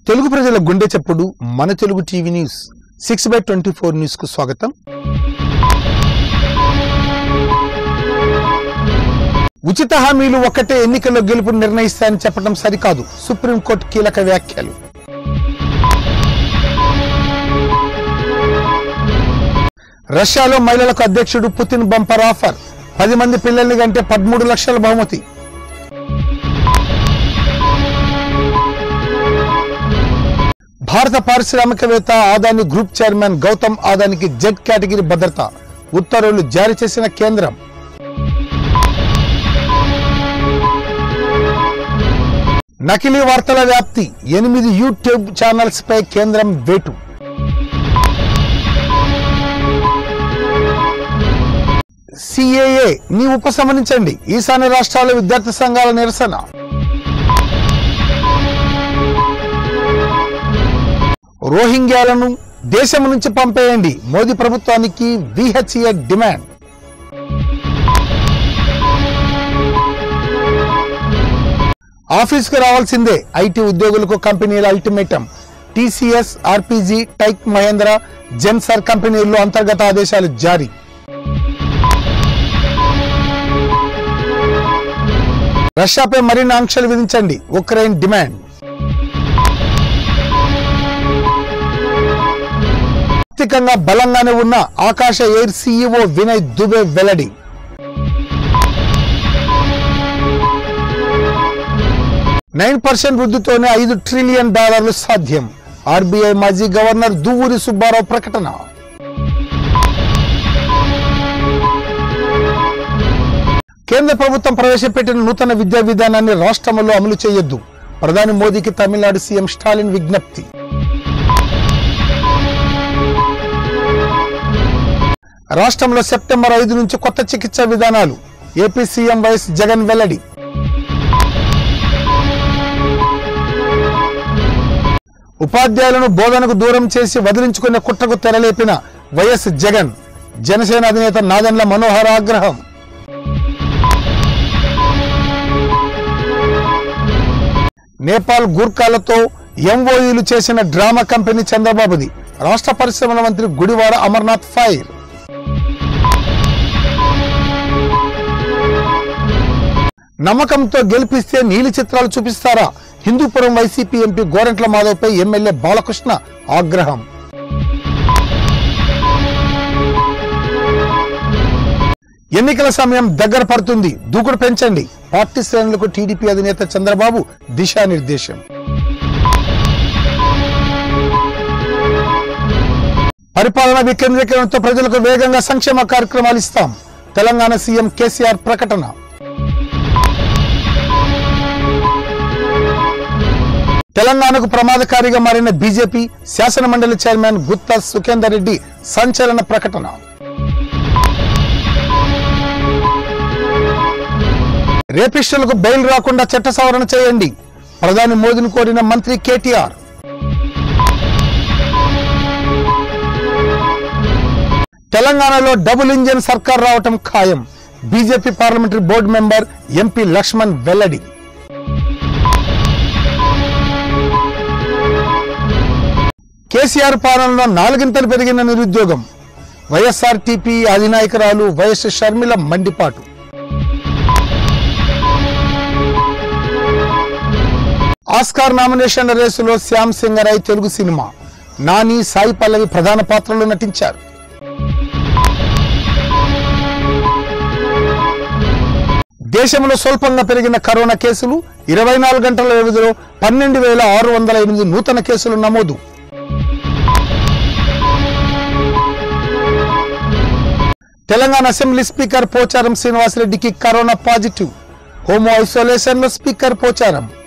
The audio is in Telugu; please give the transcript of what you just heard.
తెలుగు ప్రజల గుండె చప్పుడు మన Telugu TV news six by twenty four news కు స్వాగతం ఉచిత హామీలు ఒక్కటే ఎన్నికల్లో గెలుపు నిర్ణయిస్తాయని చెప్పడం సరికాదు సుప్రీంకోర్టు కీలక వ్యాఖ్యలు రష్యాలో మహిళలకు అధ్యక్షుడు పుతిన్ బంపర్ ఆఫర్ పది మంది పిల్లల్ని కంటే పదమూడు లక్షల బహుమతి భారత పారిశ్రామికవేత్త ఆదాని గ్రూప్ చైర్మన్ గౌతమ్ ఆదానికి జెడ్ కేటగిరీ భద్రత ఉత్తర్వులు జారీ చేసిన కేంద్రం నకిలీ వార్తల వ్యాప్తి ఎనిమిది యూట్యూబ్ ఛానల్స్ పై కేంద్రం వేటు సిఏఏ ని ఉపసంహరించండి ఈశాన్య రాష్ట్రాల విద్యార్థి సంఘాల నిరసన రోహింగ్యాలను దేశం నుంచి పంపేయండి మోదీ ప్రభుత్వానికి విహెచ్ఏ డిమాండ్ ఆఫీస్కి రావాల్సిందే ఐటీ ఉద్యోగులకు కంపెనీల ultimatum TCS RPG Tech Mahindra Zensar కంపెనీల్లో అంతర్గత ఆదేశాలు జారీ రష్యాపై మరిన్ని ఆంక్షలు విధించండి ఉక్రెయిన్ డిమాండ్ ఆర్థికంగా బలంగానే ఉన్న ఆకాశ ఎయిర్ సీఈఓ వినయ్ దుబే వెల్లడి నైన్ పర్సెంట్ వృద్ధితోనే ఐదు ట్రిలియన్ డాలర్లు సాధ్యం ఆర్బీఐ మాజీ గవర్నర్ దువ్వూరి సుబ్బారావు ప్రకటన కేంద్ర ప్రభుత్వం ప్రవేశపెట్టిన నూతన విద్యా విధానాన్ని రాష్ట్రంలో అమలు చేయొద్దు ప్రధాని మోదీకి తమిళనాడు సీఎం స్టాలిన్ విజ్ఞప్తి రాష్ట్రంలో సెప్టెంబర్ ఐదు నుంచి కొత్త చికిత్సా విధానాలు ఏపీ సీఎం వైఎస్ జగన్ వెల్లడి ఉపాధ్యాయులను బోధనకు దూరం చేసి వదిలించుకునే కుట్రకు తెరలేపిన వైఎస్ జగన్ జనసేన అధినేత నాదెండ్ల మనోహర్ ఆగ్రహం నేపాల్ గూర్ఖాలతో ఎంఓయూలు చేసిన డ్రామా కంపెనీ చంద్రబాబుది రాష్ట్ర పరిశ్రమల మంత్రి గుడివాడ అమర్నాథ్ ఫైర్ నమ్మకంతో గెలిపిస్తే నీలి చిత్రాలు చూపిస్తారా హిందూపురం వైసీపీ ఎంపీ గోరంట్ల మాధవ్పై ఎమ్మెల్యే బాలకృష్ణ ఆగ్రహం ఎన్నికల సమయం దగ్గర పడుతుంది దూకుడు పెంచండి పార్టీ శ్రేణులకు టీడీపీ అధినేత చంద్రబాబు దిశానిర్దేశం పరిపాలన వికేంద్రీకరణతో ప్రజలకు వేగంగా సంక్షేమ కార్యక్రమాలు ఇస్తాం తెలంగాణ సీఎం కేసీఆర్ ప్రకటన తెలంగాణకు ప్రమాదకారిగా మారిన బీజేపీ శాసన మండలి చైర్మన్ గుత్తా సుఖేందర్ రెడ్డి సంచలన ప్రకటన రేపిస్టులకు బెయిల్ రాకుండా చట్ట సవరణ చేయండి ప్రధాని మోదీని కోరిన మంత్రి కేటీఆర్ తెలంగాణలో డబుల్ ఇంజిన్ సర్కార్ రావటం ఖాయం BJP parliamentary board member MP Laxman వెల్లడి కేసీఆర్ పాలనలో నాలుగింతలు పెరిగిన నిరుద్యోగం వైఎస్ఆర్ టీపీ అధినాయకురాలు వైఎస్ షర్మిల మండిపాటు ఆస్కార్ నామినేషన్ రేసులో శ్యామ్ సింగరై తెలుగు సినిమా నాని సాయి పల్లవి ప్రధాన పాత్రలో నటించారు దేశంలో స్వల్పంగా పెరిగిన కరోనా కేసులు ఇరవై నాలుగు గంటల వ్యవధిలో పన్నెండు వేల ఆరు వందల ఎనిమిది నూతన కేసులు నమోదు తెలంగాణ అసెంబ్లీ స్పీకర్ పోచారం శ్రీనివాసరెడ్డికి కరోనా పాజిటివ్ హోమ్ ఐసోలేషన్ లో స్పీకర్ పోచారం